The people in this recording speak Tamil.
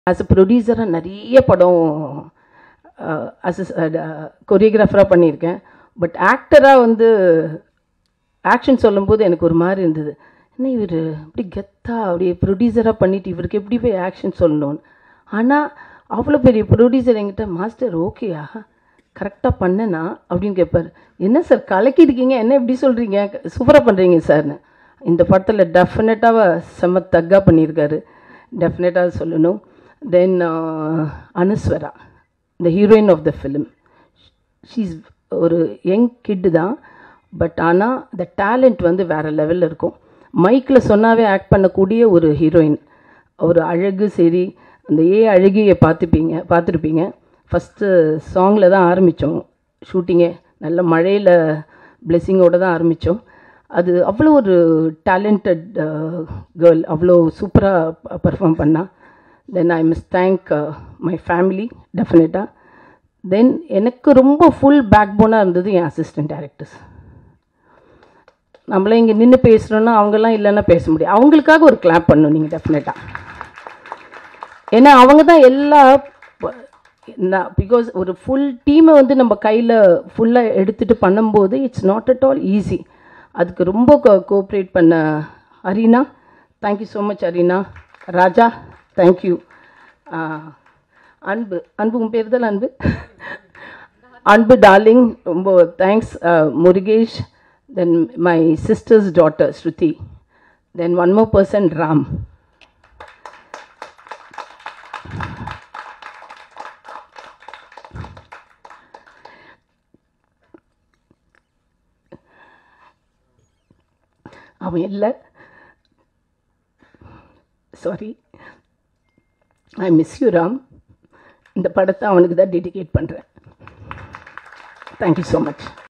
ஆஸ் அ ப்ரொடியூசராக நிறைய படம் அஸ் கொரியோகிராஃபராக பண்ணியிருக்கேன் பட் ஆக்டராக வந்து ஆக்ஷன் சொல்லும்போது எனக்கு ஒரு மாதிரி இருந்தது என்ன இவர் அப்படி கெத்தா அப்படியே ப்ரொடியூசராக பண்ணிட்டு இவருக்கு எப்படி போய் ஆக்ஷன் சொல்லணும்னு ஆனால் அவ்வளோ பெரிய ப்ரொடியூசர் என்கிட்ட மாஸ்டர் ஓகேயா கரெக்டாக பண்ணனா அப்படின்னு கேட்பார் என்ன சார் கலக்கிருக்கீங்க என்ன எப்படி சொல்கிறீங்க சூப்பராக பண்ணுறீங்க சார்னு இந்த படத்தில் டெஃபினட்டாக செம்ம தக்காக பண்ணியிருக்காரு டெஃபினட்டாக சொல்லணும் then Anuswara the heroine of the film she's ஒரு யங் கிட்டு தான் பட் ஆனால் த டேலண்ட் வந்து வேறு லெவலில் இருக்கும் மைக்கில் சொன்னாவே ஆக்ட் பண்ணக்கூடிய ஒரு ஹீரோயின் ஒரு அழகு சரி அந்த ஏ அழகியை பார்த்துப்பீங்க பார்த்துருப்பீங்க ஃபஸ்ட்டு சாங்கில் தான் ஆரம்பித்தோம் ஷூட்டிங்கே நல்ல மழையில் பிளெஸ்ஸிங்கோடு தான் ஆரம்பித்தோம் அது அவ்வளோ ஒரு டேலண்டட் கேர்ள் அவ்வளோ சூப்பராக பர்ஃபார்ம் பண்ணா then I miss thank my family டெஃபினட்டாக தென் எனக்கு ரொம்ப ஃபுல் பேக் போனாக இருந்தது என் அசிஸ்டன்ட் டேரக்டர்ஸ் நம்மளே இங்கே நின்று பேசுகிறோன்னா அவங்கெல்லாம் இல்லைன்னா பேச முடியும் அவங்களுக்காக ஒரு கிளாப் பண்ணணும் நீங்கள் டெஃபினட்டாக ஏன்னா அவங்க தான் எல்லா பிகாஸ் ஒரு ஃபுல் டீமை வந்து நம்ம கையில் ஃபுல்லாக எடுத்துகிட்டு பண்ணும்போது it's not at all easy அதுக்கு ரொம்ப கோஆப்ரேட் பண்ண Areena thank you so much Areena Raja thank you Anbu Anbu உன் பேர் தான் அன்பு அன்பு டார்லிங் ரொம்ப thanks Murugesh then my sister's daughter Shruti then one more person Ram அவன் இல்லை sorry I miss you Ram இந்த படத்தை அவனுக்கு தான் டெடிகேட் பண்ணுறேன் தேங்க்யூ ஸோ மச்